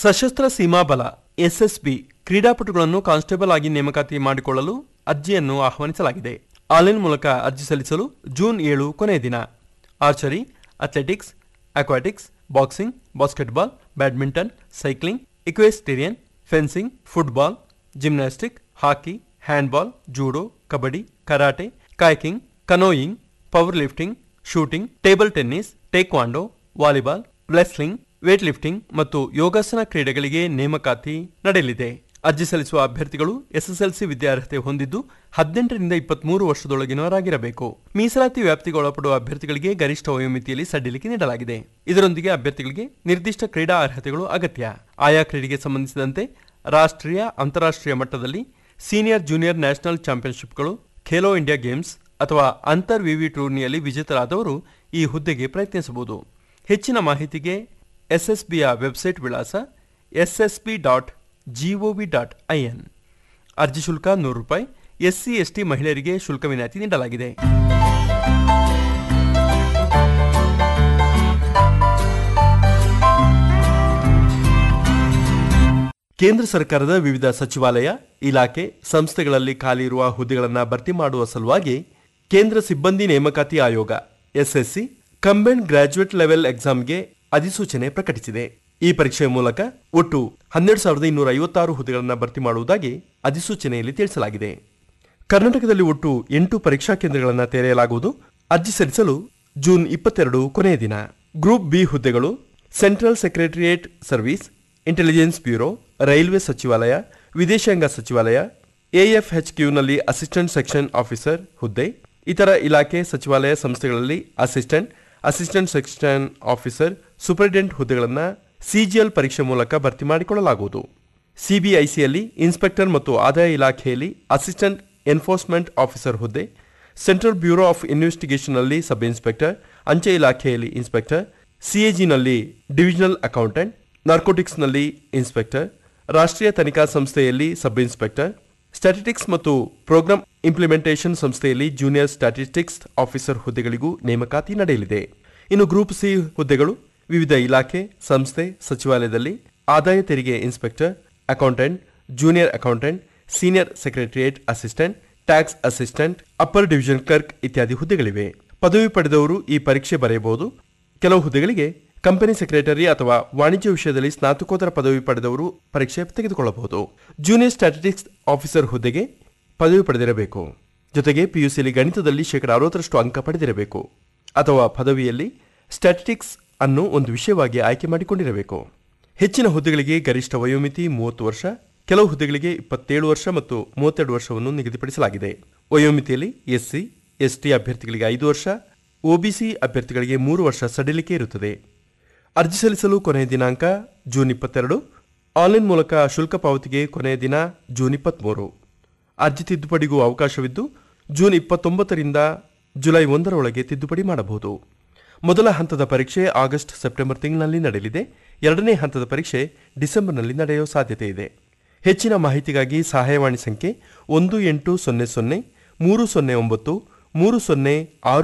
ಸಶಸ್ತ್ರ ಸೀಮಾ ಬಲ ಎಸ್ಎಸ್ಬಿ ಕ್ರೀಡಾಪಟುಗಳನ್ನು ಕಾನ್ಸ್ಟೇಬಲ್ ಆಗಿ ನೇಮಕಾತಿ ಮಾಡಿಕೊಳ್ಳಲು ಅರ್ಜಿಯನ್ನು ಆಹ್ವಾನಿಸಲಾಗಿದೆ ಆನ್ಲೈನ್ ಮೂಲಕ ಅರ್ಜಿ ಸಲ್ಲಿಸಲು ಜೂನ್ ಏಳು ಕೊನೆಯ ದಿನ archery athletics aquatics boxing basketball badminton cycling equestrian fencing football gymnastic hockey handball judo kabaddi karate kayaking canoeing power lifting shooting table tennis taekwondo volleyball wrestling weight lifting ಮತ್ತು ಯೋಗಾಸನ ಕ್ರೀಡೆಗಳಿಗೆ ನೇಮಕಾತಿ ನಡೆಯಲಿದೆ ಅರ್ಜಿ ಸಲ್ಲಿಸುವ ಅಭ್ಯರ್ಥಿಗಳು ಎಸ್ಎಸ್ಎಲ್ಸಿ ವಿದ್ಯಾರ್ಹತೆ ಹೊಂದಿದ್ದು ಹದಿನೆಂಟರಿಂದ ಇಪ್ಪತ್ಮೂರು ವರ್ಷದೊಳಗಿನವರಾಗಿರಬೇಕು ಮೀಸಲಾತಿ ವ್ಯಾಪ್ತಿಗೆ ಒಳಪಡುವ ಅಭ್ಯರ್ಥಿಗಳಿಗೆ ಗರಿಷ್ಠ ವಯೋಮಿತಿಯಲ್ಲಿ ಸಡಿಲಿಕೆ ನೀಡಲಾಗಿದೆ ಇದರೊಂದಿಗೆ ಅಭ್ಯರ್ಥಿಗಳಿಗೆ ನಿರ್ದಿಷ್ಟ ಕ್ರೀಡಾ ಅರ್ಹತೆಗಳು ಅಗತ್ಯ ಆಯಾ ಕ್ರೀಡೆಗೆ ಸಂಬಂಧಿಸಿದಂತೆ ರಾಷ್ಟ್ರೀಯ ಅಂತಾರಾಷ್ಟ್ರೀಯ ಮಟ್ಟದಲ್ಲಿ ಸೀನಿಯರ್ ಜೂನಿಯರ್ ನ್ಯಾಷನಲ್ ಚಾಂಪಿಯನ್ಶಿಪ್ಗಳು ಖೇಲೋ ಇಂಡಿಯಾ ಗೇಮ್ಸ್ ಅಥವಾ ಅಂತರ್ ವಿವಿ ಟೂರ್ನಿಯಲ್ಲಿ ವಿಜೇತರಾದವರು ಈ ಹುದ್ದೆಗೆ ಪ್ರಯತ್ನಿಸಬಹುದು ಹೆಚ್ಚಿನ ಮಾಹಿತಿಗೆ ಎಸ್ಎಸ್ಬಿಯ ವೆಬ್ಸೈಟ್ ವಿಳಾಸ SSB dot GOV dot IN ಅರ್ಜಿ ಶುಲ್ಕ ನೂರು ರೂಪಾಯಿ ಎಸ್ಸಿ ಎಸ್ಟಿ ಮಹಿಳೆಯರಿಗೆ ಶುಲ್ಕ ವಿನಾಯಿತಿ ನೀಡಲಾಗಿದೆ ಕೇಂದ್ರ ಸರ್ಕಾರದ ವಿವಿಧ ಸಚಿವಾಲಯ ಇಲಾಖೆ ಸಂಸ್ಥೆಗಳಲ್ಲಿ ಖಾಲಿ ಇರುವ ಹುದ್ದೆಗಳನ್ನು ಭರ್ತಿ ಮಾಡುವ ಸಲುವಾಗಿ ಕೇಂದ್ರ ಸಿಬ್ಬಂದಿ ನೇಮಕಾತಿ ಆಯೋಗ ಎಸ್ಎಸ್ಸಿ ಕಂಬೈನ್ಡ್ ಗ್ರಾಜುಯೇಟ್ ಲೆವೆಲ್ ಎಕ್ಸಾಮ್ಗೆ ಅಧಿಸೂಚನೆ ಪ್ರಕಟಿಸಿದೆ ಈ ಪರೀಕ್ಷೆಯ ಮೂಲಕ ಒಟ್ಟು ಹನ್ನೆರಡು ಸಾವಿರದ ಇನ್ನೂರ ಐವತ್ತಾರು ಹುದ್ದೆಗಳನ್ನು ಭರ್ತಿ ಮಾಡುವುದಾಗಿ ಅಧಿಸೂಚನೆಯಲ್ಲಿ ತಿಳಿಸಲಾಗಿದೆ ಕರ್ನಾಟಕದಲ್ಲಿ ಒಟ್ಟು ಎಂಟು ಪರೀಕ್ಷಾ ಕೇಂದ್ರಗಳನ್ನು ತೆರೆಯಲಾಗುವುದು ಅರ್ಜಿ ಸಲ್ಲಿಸಲು ಜೂನ್ ಇಪ್ಪತ್ತೆರಡು ಕೊನೆಯ ದಿನ ಗ್ರೂಪ್ ಬಿ ಹುದ್ದೆಗಳು central secretariat service intelligence bureau railway ಸಚಿವಾಲಯ ವಿದೇಶಾಂಗ ಸಚಿವಾಲಯ ಎಎಫ್ಎಚ್ ಕ್ಯೂನಲ್ಲಿ ಅಸಿಸ್ಟೆಂಟ್ ಸೆಕ್ಷನ್ ಆಫೀಸರ್ ಹುದ್ದೆ ಇತರ ಇಲಾಖೆ ಸಚಿವಾಲಯ ಸಂಸ್ಥೆಗಳಲ್ಲಿ assistant assistant section officer superintendent ಹುದ್ದೆಗಳನ್ನು ಸಿಜಿಎಲ್ ಪರೀಕ್ಷೆ ಮೂಲಕ ಭರ್ತಿ ಮಾಡಿಕೊಳ್ಳಲಾಗುವುದು ಸಿಬಿಐಸಿಯಲ್ಲಿ ಇನ್ಸ್ಪೆಕ್ಟರ್ ಮತ್ತು ಆದಾಯ ಇಲಾಖೆಯಲ್ಲಿ ಅಸಿಸ್ಟೆಂಟ್ ಎನ್ಫೋರ್ಸ್ಮೆಂಟ್ ಆಫೀಸರ್ ಹುದ್ದೆ ಸೆಂಟ್ರಲ್ ಬ್ಯೂರೋ ಆಫ್ ಇನ್ವೆಸ್ಟಿಗೇಷನ್ನಲ್ಲಿ ಸಬ್ ಇನ್ಸ್ಪೆಕ್ಟರ್ ಅಂಚೆ ಇಲಾಖೆಯಲ್ಲಿ ಇನ್ಸ್ಪೆಕ್ಟರ್ ಸಿಎಜಿನಲ್ಲಿ ಡಿವಿಷನಲ್ ಅಕೌಂಟೆಂಟ್ ನಾರ್ಕೋಟಿಕ್ಸ್ನಲ್ಲಿ ಇನ್ಸ್ಪೆಕ್ಟರ್ ರಾಷ್ಟ್ರೀಯ ತನಿಖಾ ಸಂಸ್ಥೆಯಲ್ಲಿ ಸಬ್ ಇನ್ಸ್ಪೆಕ್ಟರ್ ಸ್ಟ್ಯಾಟಿಸ್ಟಿಕ್ಸ್ ಮತ್ತು ಪ್ರೋಗ್ರಾಂ ಇಂಪ್ಲಿಮೆಂಟೇಷನ್ ಸಂಸ್ಥೆಯಲ್ಲಿ ಜೂನಿಯರ್ ಸ್ಟ್ಯಾಟಿಸ್ಟಿಕ್ಸ್ ಆಫೀಸರ್ ಹುದ್ದೆಗಳಿಗೂ ನೇಮಕಾತಿ ನಡೆಯಲಿದೆ ಇನ್ನು ಗ್ರೂಪ್ ಸಿ ಹುದ್ದೆಗಳು ವಿವಿಧ ಇಲಾಖೆ ಸಂಸ್ಥೆ ಸಚಿವಾಲಯದಲ್ಲಿ ಆದಾಯ ತೆರಿಗೆ inspector accountant junior accountant senior secretariat assistant tax assistant upper division clerk ಇತ್ಯಾದಿ ಹುದ್ದೆಗಳಿವೆ ಪದವಿ ಪಡೆದವರು ಈ ಪರೀಕ್ಷೆ ಬರೆಯಬಹುದು ಕೆಲವು ಹುದ್ದೆಗಳಿಗೆ ಕಂಪನಿ ಸೆಕ್ರೆಟರಿ ಅಥವಾ ವಾಣಿಜ್ಯ ವಿಷಯದಲ್ಲಿ ಸ್ನಾತಕೋತ್ತರ ಪದವಿ ಪಡೆದವರು ಪರೀಕ್ಷೆ ತೆಗೆದುಕೊಳ್ಳಬಹುದು ಜೂನಿಯರ್ ಸ್ಟ್ಯಾಟಿಸ್ಟಿಕ್ಸ್ ಆಫೀಸರ್ ಹುದ್ದೆಗೆ ಪದವಿ ಪಡೆದಿರಬೇಕು ಜೊತೆಗೆ ಪಿಯುಸಿಯಲ್ಲಿ ಗಣಿತದಲ್ಲಿ ಶೇಕಡ ಅರವತ್ತರಷ್ಟು ಅಂಕ ಪಡೆದಿರಬೇಕು ಅಥವಾ ಪದವಿಯಲ್ಲಿ ಸ್ಟ್ಯಾಟಿಸ್ಟಿಕ್ಸ್ ಅನ್ನು ಒಂದು ವಿಷಯವಾಗಿ ಆಯ್ಕೆ ಮಾಡಿಕೊಂಡಿರಬೇಕು ಹೆಚ್ಚಿನ ಹುದ್ದೆಗಳಿಗೆ ಗರಿಷ್ಠ ವಯೋಮಿತಿ ಮೂವತ್ತು ವರ್ಷ ಕೆಲವು ಹುದ್ದೆಗಳಿಗೆ ಇಪ್ಪತ್ತೇಳು ವರ್ಷ ಮತ್ತು ಮೂವತ್ತೆರಡು ವರ್ಷವನ್ನು ನಿಗದಿಪಡಿಸಲಾಗಿದೆ ವಯೋಮಿತಿಯಲ್ಲಿ ಎಸ್ಸಿ ಎಸ್ಟಿ ಅಭ್ಯರ್ಥಿಗಳಿಗೆ ಐದು ವರ್ಷ ಒಬಿಸಿ ಅಭ್ಯರ್ಥಿಗಳಿಗೆ ಮೂರು ವರ್ಷ ಸಡಿಲಿಕೆ ಇರುತ್ತದೆ ಅರ್ಜಿ ಸಲ್ಲಿಸಲು ಕೊನೆಯ ದಿನಾಂಕ ಜೂನ್ ಇಪ್ಪತ್ತೆರಡು ಆನ್ಲೈನ್ ಮೂಲಕ ಶುಲ್ಕ ಪಾವತಿಗೆ ಕೊನೆಯ ದಿನ ಜೂನ್ ಇಪ್ಪತ್ತ್ಮೂರು ಅರ್ಜಿ ತಿದ್ದುಪಡಿಗೂ ಅವಕಾಶವಿದ್ದು ಜೂನ್ ಇಪ್ಪತ್ತೊಂಬತ್ತರಿಂದ ಜುಲೈ ಒಂದರ ಒಳಗೆ ತಿದ್ದುಪಡಿ ಮಾಡಬಹುದು ಮೊದಲ ಹಂತದ ಪರೀಕ್ಷೆ ಆಗಸ್ಟ್ ಸೆಪ್ಟೆಂಬರ್ ತಿಂಗಳಿನಲ್ಲಿ ನಡೆಯಲಿದೆ ಎರಡನೇ ಹಂತದ ಪರೀಕ್ಷೆ ಡಿಸೆಂಬರ್ನಲ್ಲಿ ನಡೆಯುವ ಸಾಧ್ಯತೆ ಇದೆ ಹೆಚ್ಚಿನ ಮಾಹಿತಿಗಾಗಿ ಸಹಾಯವಾಣಿ ಸಂಖ್ಯೆ ಒಂದು ಎಂಟು ಸೊನ್ನೆ ಸೊನ್ನೆ ಮೂರು ಸೊನ್ನೆ ಒಂಬತ್ತು ಮೂರು ಸೊನ್ನೆ ಆರು